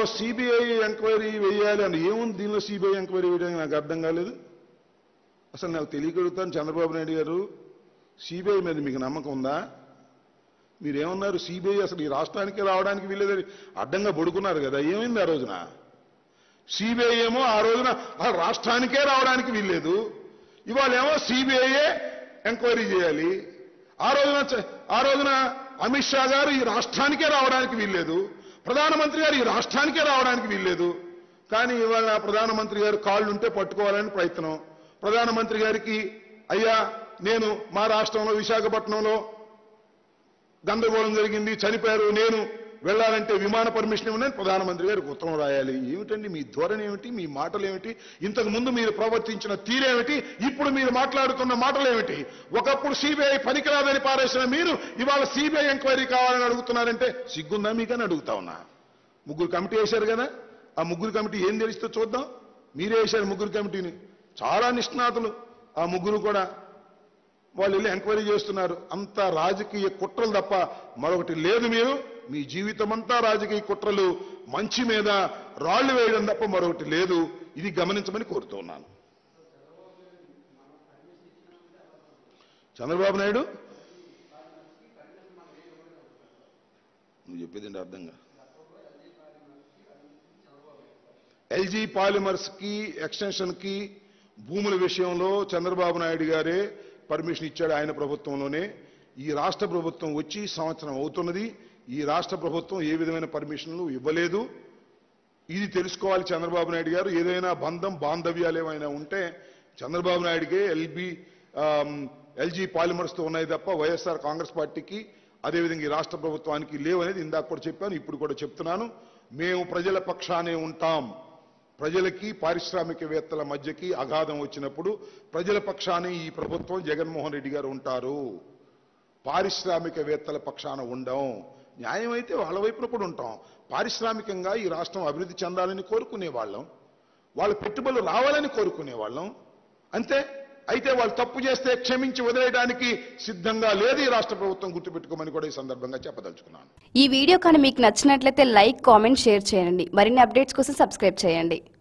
CBI enquiry వేయాలి అని ఏముంది దీనిలో సిబిఐ ఎంక్వైరీ వేయడానికి నాకు అర్థం కాలేదు అసలు నాకు తెలియగలుగుతాను చంద్రబాబు నాయుడు గారు సిబిఐ మీద మీకు నమ్మకం ఉందా మీరేమన్నారు సిబిఐ అసలు ఈ రాష్ట్రానికి రావడానికి వీల్లేదని అడ్డంగా పడుకున్నారు కదా ఏమైంది ఆ రోజున సిబిఐ ఏమో ఆ రోజున ఆ రాష్ట్రానికే రావడానికి వీల్లేదు ఇవాళ ఏమో సిబిఐయే ఎంక్వైరీ చేయాలి ఆ రోజున చ- ఆ రోజున అమిత్ షా గారు ఈ రాష్ట్రానికే రావడానికి వీల్లేదు ప్రధానమంత్రి గారు ఈ రాష్ట్రానికే రావడానికి వీల్లేదు కానీ ఇవాళ ప్రధానమంత్రి గారు కాళ్ళు ఉంటే పట్టుకోవాలని ప్రయత్నం ప్రధానమంత్రి గారికి అయ్యా నేను మా రాష్ట్రంలో విశాఖపట్నంలో గందరగోళం జరిగింది చనిపోయారు నేను వెళ్ళాలంటే విమాన పర్మిషన్ ఇవ్వని ప్రధానమంత్రి గారికి ఉత్తరం రాయాలి ఏమిటండి మీ ధోరణి ఏమిటి మీ మాటలు ఏమిటి ఇంతకు ముందు మీరు ప్రవర్తించిన తీరేమిటి ఇప్పుడు మీరు మాట్లాడుతున్న మాటలు ఏమిటి ఒకప్పుడు సిబిఐ పనికిరాదని పారేసిన మీరు ఇవాళ సిబిఐ ఎంక్వైరీ కావాలని అడుగుతున్నారంటే సిగ్గుందా మీకని అడుగుతా ఉన్నా ముగ్గురు కమిటీ వేశారు కదా ఆ ముగ్గురు కమిటీ ఏం తెలుస్తుందో చూద్దాం మీరే వేశారు ముగ్గురు కమిటీని చాలా నిష్ణాతులు ఆ ముగ్గురు కూడా వాళ్ళు వెళ్ళి ఎంక్వైరీ చేస్తున్నారు అంత రాజకీయ కుట్రలు తప్ప మరొకటి లేదు మీరు మీ జీవితం అంతా రాజకీయ కుట్రలు మంచి మీద రాళ్లు వేయడం తప్ప మరొకటి లేదు ఇది గమనించమని కోరుతూ ఉన్నాను చంద్రబాబు నాయుడు నువ్వు చెప్పేది అర్థంగా ఎల్జీ పాలిమర్స్ కి ఎక్స్టెన్షన్ కి భూముల విషయంలో చంద్రబాబు నాయుడు గారే పర్మిషన్ ఇచ్చాడు ఆయన ప్రభుత్వంలోనే ఈ రాష్ట్ర ప్రభుత్వం వచ్చి సంవత్సరం అవుతున్నది ఈ రాష్ట్ర ప్రభుత్వం ఏ విధమైన పర్మిషన్లు ఇవ్వలేదు ఇది తెలుసుకోవాలి చంద్రబాబు నాయుడు గారు ఏదైనా బంధం బాంధవ్యాలు ఏమైనా ఉంటే చంద్రబాబు నాయుడికే ఎల్బి ఎల్జీ పాలిమర్స్తో ఉన్నాయి తప్ప వైఎస్ఆర్ కాంగ్రెస్ పార్టీకి అదేవిధంగా ఈ రాష్ట్ర ప్రభుత్వానికి లేవనేది ఇందాక కూడా చెప్పాను ఇప్పుడు కూడా చెప్తున్నాను మేము ప్రజల పక్షానే ఉంటాం ప్రజలకి పారిశ్రామికవేత్తల మధ్యకి అగాధం వచ్చినప్పుడు ప్రజల పక్షానే ఈ ప్రభుత్వం జగన్మోహన్ రెడ్డి గారు ఉంటారు పారిశ్రామికవేత్తల పక్షాన ఉండం న్యాయం అయితే వాళ్ళ వైపున కూడా ఉంటాం పారిశ్రామికంగా ఈ రాష్ట్రం అభివృద్ధి చెందాలని కోరుకునే వాళ్ళం వాళ్ళ పెట్టుబడులు రావాలని కోరుకునే వాళ్ళం అంతే అయితే వాళ్ళు తప్పు చేస్తే క్షమించి వదిలేయడానికి సిద్ధంగా లేదు ఈ రాష్ట్ర ప్రభుత్వం గుర్తుపెట్టుకోమని కూడా ఈ సందర్భంగా చెప్పదలుచుకున్నాను ఈ వీడియో కానీ మీకు నచ్చినట్లయితే లైక్ కామెంట్ షేర్ చేయండి మరిన్ని అప్డేట్స్ కోసం సబ్స్క్రైబ్ చేయండి